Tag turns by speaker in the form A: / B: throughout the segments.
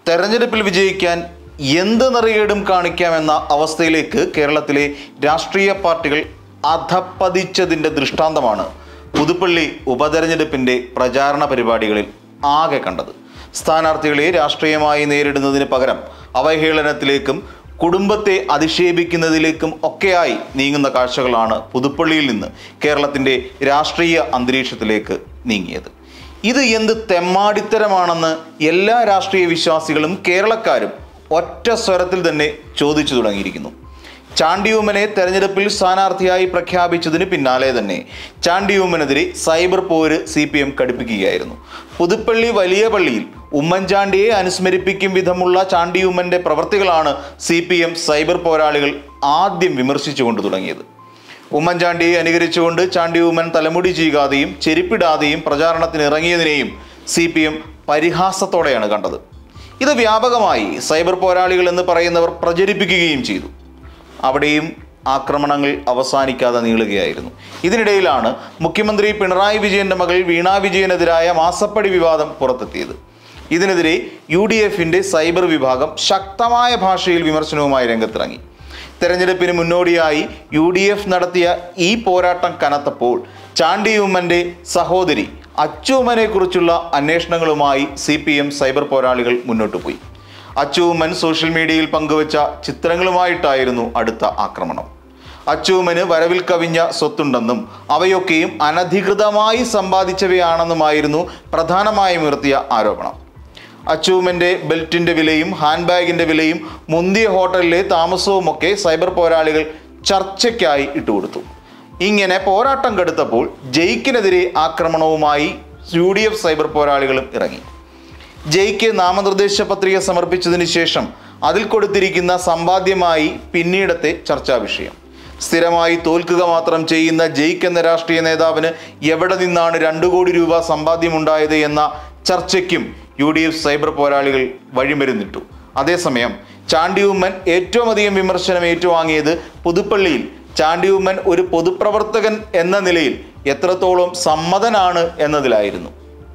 A: തെരഞ്ഞെടുപ്പിൽ വിജയിക്കാൻ എന്ത് നെറികേടും കാണിക്കാമെന്ന അവസ്ഥയിലേക്ക് കേരളത്തിലെ രാഷ്ട്രീയ പാർട്ടികൾ അധപ്പതിച്ചതിൻ്റെ ദൃഷ്ടാന്തമാണ് പുതുപ്പള്ളി ഉപതെരഞ്ഞെടുപ്പിൻ്റെ പ്രചാരണ പരിപാടികളിൽ ആകെ കണ്ടത് സ്ഥാനാർത്ഥികളെ രാഷ്ട്രീയമായി നേരിടുന്നതിന് പകരം അവഹേളനത്തിലേക്കും കുടുംബത്തെ അധിക്ഷേപിക്കുന്നതിലേക്കും ഒക്കെയായി നീങ്ങുന്ന കാഴ്ചകളാണ് പുതുപ്പള്ളിയിൽ നിന്ന് കേരളത്തിൻ്റെ രാഷ്ട്രീയ അന്തരീക്ഷത്തിലേക്ക് നീങ്ങിയത് ഇത് എന്ത് തെമ്മാടിത്തരമാണെന്ന് എല്ലാ രാഷ്ട്രീയ വിശ്വാസികളും കേരളക്കാരും ഒറ്റ സ്വരത്തിൽ തന്നെ ചോദിച്ചു തുടങ്ങിയിരിക്കുന്നു ചാണ്ടിയൂമനെ തെരഞ്ഞെടുപ്പിൽ സ്ഥാനാർത്ഥിയായി പ്രഖ്യാപിച്ചതിന് പിന്നാലെ തന്നെ ചാണ്ടിയൂമനെതിരെ സൈബർ പോര് സി പി എം കടുപ്പിക്കുകയായിരുന്നു പുതുപ്പള്ളി വലിയ പള്ളിയിൽ ഉമ്മൻചാണ്ടിയെ അനുസ്മരിപ്പിക്കും വിധമുള്ള ചാണ്ടിയൂമന്റെ പ്രവർത്തികളാണ് സി പി എം സൈബർ പോരാളികൾ ആദ്യം വിമർശിച്ചുകൊണ്ട് തുടങ്ങിയത് ഉമ്മൻചാണ്ടിയെ അനുകരിച്ചുകൊണ്ട് ചാണ്ടിയൂമൻ തലമുടി ചീകാതെയും ചെരുപ്പിടാതെയും പ്രചാരണത്തിന് ഇറങ്ങിയതിനെയും സി പി എം പരിഹാസത്തോടെയാണ് കണ്ടത് ഇത് വ്യാപകമായി സൈബർ പോരാളികൾ എന്ന് പറയുന്നവർ പ്രചരിപ്പിക്കുകയും ചെയ്തു അവിടെയും ആക്രമണങ്ങൾ അവസാനിക്കാതെ നീളുകയായിരുന്നു ഇതിനിടയിലാണ് മുഖ്യമന്ത്രി പിണറായി വിജയന്റെ മകൾ വീണ വിജയനെതിരായ മാസപ്പടി വിവാദം പുറത്തെത്തിയത് ഇതിനെതിരെ യു ഡി എഫിന്റെ സൈബർ വിഭാഗം ശക്തമായ ഭാഷയിൽ വിമർശനവുമായി രംഗത്തിറങ്ങി തെരഞ്ഞെടുപ്പിന് മുന്നോടിയായി യു ഡി എഫ് നടത്തിയ ഈ പോരാട്ടം കനത്തപ്പോൾ ചാണ്ടി ഉമ്മന്റെ സഹോദരി അച്ചുമ്മനെ കുറിച്ചുള്ള അന്വേഷണങ്ങളുമായി സി പി എം സൈബർ പോരാളികൾ മുന്നോട്ട് പോയി അച്ചുമ്മൻ സോഷ്യൽ മീഡിയയിൽ പങ്കുവച്ച ചിത്രങ്ങളുമായിട്ടായിരുന്നു അടുത്ത ആക്രമണം അച്ചുമ്മന് വരവിൽ കവിഞ്ഞ സ്വത്തുണ്ടെന്നും അവയൊക്കെയും അനധികൃതമായി സമ്പാദിച്ചവയാണെന്നുമായിരുന്നു പ്രധാനമായും ഉയർത്തിയ ആരോപണം അച്ചൂമന്റെ ബെൽറ്റിന്റെ വിലയും ഹാൻഡ് ബാഗിന്റെ വിലയും മുന്തിയ ഹോട്ടലിലെ താമസവുമൊക്കെ സൈബർ പോരാളികൾ ചർച്ചയ്ക്കായി ഇട്ടുകൊടുത്തു ഇങ്ങനെ പോരാട്ടം കടുത്തപ്പോൾ ജയിക്കിനെതിരെ ആക്രമണവുമായി യു ഡി എഫ് സൈബർ പോരാളികളും ഇറങ്ങി ജയ്ക്ക് നാമനിർദ്ദേശ പത്രിക സമർപ്പിച്ചതിന് ശേഷം അതിൽ കൊടുത്തിരിക്കുന്ന സമ്പാദ്യമായി പിന്നീടത്തെ ചർച്ചാ വിഷയം സ്ഥിരമായി തോൽക്കുക മാത്രം ചെയ്യുന്ന ജയ്ക്ക് എന്ന രാഷ്ട്രീയ നേതാവിന് എവിടെ നിന്നാണ് രണ്ടു കോടി രൂപ സമ്പാദ്യമുണ്ടായത് എന്ന ചർച്ചയ്ക്കും യു ഡി എഫ് സൈബർ പോരാളികൾ വഴിമരുന്നിട്ടു അതേസമയം ചാണ്ടിയുമ്മൻ ഏറ്റവും അധികം വിമർശനം ഏറ്റുവാങ്ങിയത് പുതുപ്പള്ളിയിൽ ചാണ്ടിയുമ്മൻ ഒരു പൊതുപ്രവർത്തകൻ എന്ന നിലയിൽ എത്രത്തോളം സമ്മതനാണ് എന്നതിലായിരുന്നു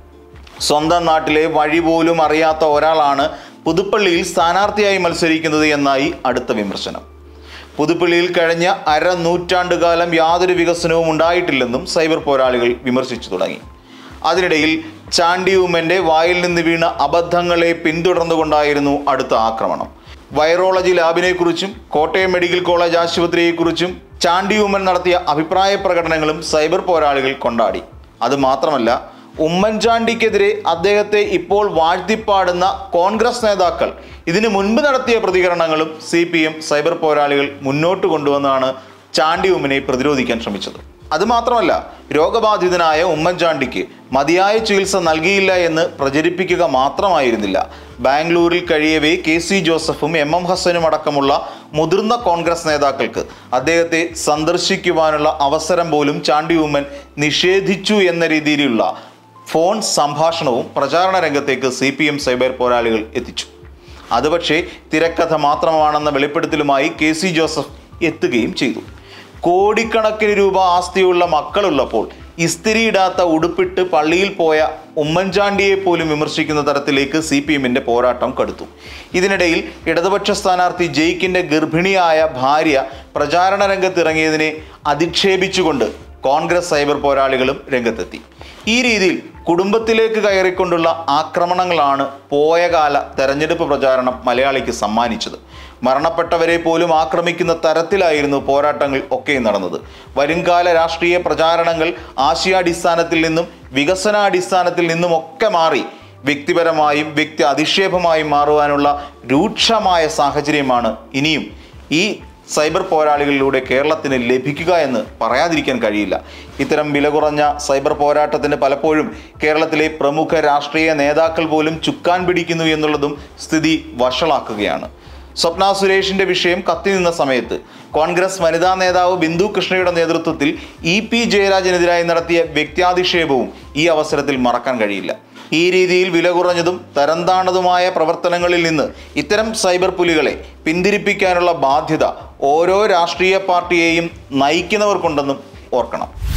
A: സ്വന്തം നാട്ടിലെ വഴി പോലും അറിയാത്ത ഒരാളാണ് പുതുപ്പള്ളിയിൽ സ്ഥാനാർത്ഥിയായി മത്സരിക്കുന്നത് എന്നായി അടുത്ത വിമർശനം പുതുപ്പള്ളിയിൽ കഴിഞ്ഞ അര നൂറ്റാണ്ടുകാലം യാതൊരു വികസനവും ഉണ്ടായിട്ടില്ലെന്നും സൈബർ പോരാളികൾ വിമർശിച്ചു തുടങ്ങി അതിനിടയിൽ ചാണ്ടി ഉമ്മന്റെ വായിൽ നിന്ന് വീണ അബദ്ധങ്ങളെ പിന്തുടർന്നുകൊണ്ടായിരുന്നു അടുത്ത ആക്രമണം വൈറോളജി ലാബിനെക്കുറിച്ചും കോട്ടയം മെഡിക്കൽ കോളേജ് ആശുപത്രിയെക്കുറിച്ചും ചാണ്ടി ഉമ്മൻ നടത്തിയ അഭിപ്രായ പ്രകടനങ്ങളും സൈബർ പോരാളികൾ കൊണ്ടാടി അത് മാത്രമല്ല ഉമ്മൻചാണ്ടിക്കെതിരെ അദ്ദേഹത്തെ ഇപ്പോൾ വാഴ്ത്തിപ്പാടുന്ന കോൺഗ്രസ് നേതാക്കൾ ഇതിനു മുൻപ് നടത്തിയ പ്രതികരണങ്ങളും സി പി എം സൈബർ പോരാളികൾ മുന്നോട്ട് കൊണ്ടുവന്നാണ് ചാണ്ടി ഉമ്മനെ പ്രതിരോധിക്കാൻ ശ്രമിച്ചത് അതുമാത്രമല്ല രോഗബാധിതനായ ഉമ്മൻചാണ്ടിക്ക് മതിയായ ചികിത്സ നൽകിയില്ല എന്ന് പ്രചരിപ്പിക്കുക മാത്രമായിരുന്നില്ല ബാംഗ്ലൂരിൽ കഴിയവേ കെ സി ജോസഫും എം എം ഹസനും അടക്കമുള്ള മുതിർന്ന കോൺഗ്രസ് നേതാക്കൾക്ക് അദ്ദേഹത്തെ സന്ദർശിക്കുവാനുള്ള അവസരം പോലും ചാണ്ടി ഉമ്മൻ നിഷേധിച്ചു എന്ന രീതിയിലുള്ള ഫോൺ സംഭാഷണവും പ്രചാരണ രംഗത്തേക്ക് സി പി എം സൈബർ പോരാളികൾ എത്തിച്ചു അത് പക്ഷേ തിരക്കഥ മാത്രമാണെന്ന വെളിപ്പെടുത്തലുമായി കെ സി ജോസഫ് എത്തുകയും ചെയ്തു കോടിക്കണക്കിന് രൂപ ആസ്തിയുള്ള മക്കളുള്ളപ്പോൾ ഇസ്തിരിയിടാത്ത ഉടുപ്പിട്ട് പള്ളിയിൽ പോയ ഉമ്മൻചാണ്ടിയെ പോലും വിമർശിക്കുന്ന തരത്തിലേക്ക് സി പി എമ്മിന്റെ പോരാട്ടം കടുത്തു ഇതിനിടയിൽ ഇടതുപക്ഷ സ്ഥാനാർത്ഥി ജയിക്കിന്റെ ഗർഭിണിയായ ഭാര്യ പ്രചാരണ രംഗത്തിറങ്ങിയതിനെ അധിക്ഷേപിച്ചുകൊണ്ട് കോൺഗ്രസ് സൈബർ പോരാളികളും രംഗത്തെത്തി ഈ രീതിയിൽ കുടുംബത്തിലേക്ക് കയറിക്കൊണ്ടുള്ള ആക്രമണങ്ങളാണ് പോയകാല തെരഞ്ഞെടുപ്പ് പ്രചാരണം മലയാളിക്ക് സമ്മാനിച്ചത് മരണപ്പെട്ടവരെ പോലും ആക്രമിക്കുന്ന തരത്തിലായിരുന്നു പോരാട്ടങ്ങൾ ഒക്കെ നടന്നത് വരുംകാല രാഷ്ട്രീയ പ്രചാരണങ്ങൾ ആശയാടിസ്ഥാനത്തിൽ നിന്നും വികസനാടിസ്ഥാനത്തിൽ നിന്നും ഒക്കെ മാറി വ്യക്തിപരമായും വ്യക്തി അധിക്ഷേപമായും മാറുവാനുള്ള രൂക്ഷമായ സാഹചര്യമാണ് ഇനിയും ഈ സൈബർ പോരാളികളിലൂടെ കേരളത്തിന് ലഭിക്കുക എന്ന് പറയാതിരിക്കാൻ കഴിയില്ല ഇത്തരം വില കുറഞ്ഞ സൈബർ പോരാട്ടത്തിന് പലപ്പോഴും കേരളത്തിലെ പ്രമുഖ രാഷ്ട്രീയ നേതാക്കൾ പോലും ചുക്കാൻ പിടിക്കുന്നു എന്നുള്ളതും സ്ഥിതി വഷളാക്കുകയാണ് സ്വപ്ന സുരേഷിന്റെ വിഷയം കത്തി നിന്ന സമയത്ത് കോൺഗ്രസ് വനിതാ നേതാവ് ബിന്ദു കൃഷ്ണയുടെ നേതൃത്വത്തിൽ ഇ പി ജയരാജനെതിരായി നടത്തിയ വ്യക്തിയാധിക്ഷേപവും ഈ അവസരത്തിൽ മറക്കാൻ കഴിയില്ല ഈ രീതിയിൽ വില കുറഞ്ഞതും തരംതാണതുമായ പ്രവർത്തനങ്ങളിൽ നിന്ന് ഇത്തരം സൈബർ പുലികളെ പിന്തിരിപ്പിക്കാനുള്ള ബാധ്യത ഓരോ രാഷ്ട്രീയ പാർട്ടിയെയും നയിക്കുന്നവർക്കുണ്ടെന്നും ഓർക്കണം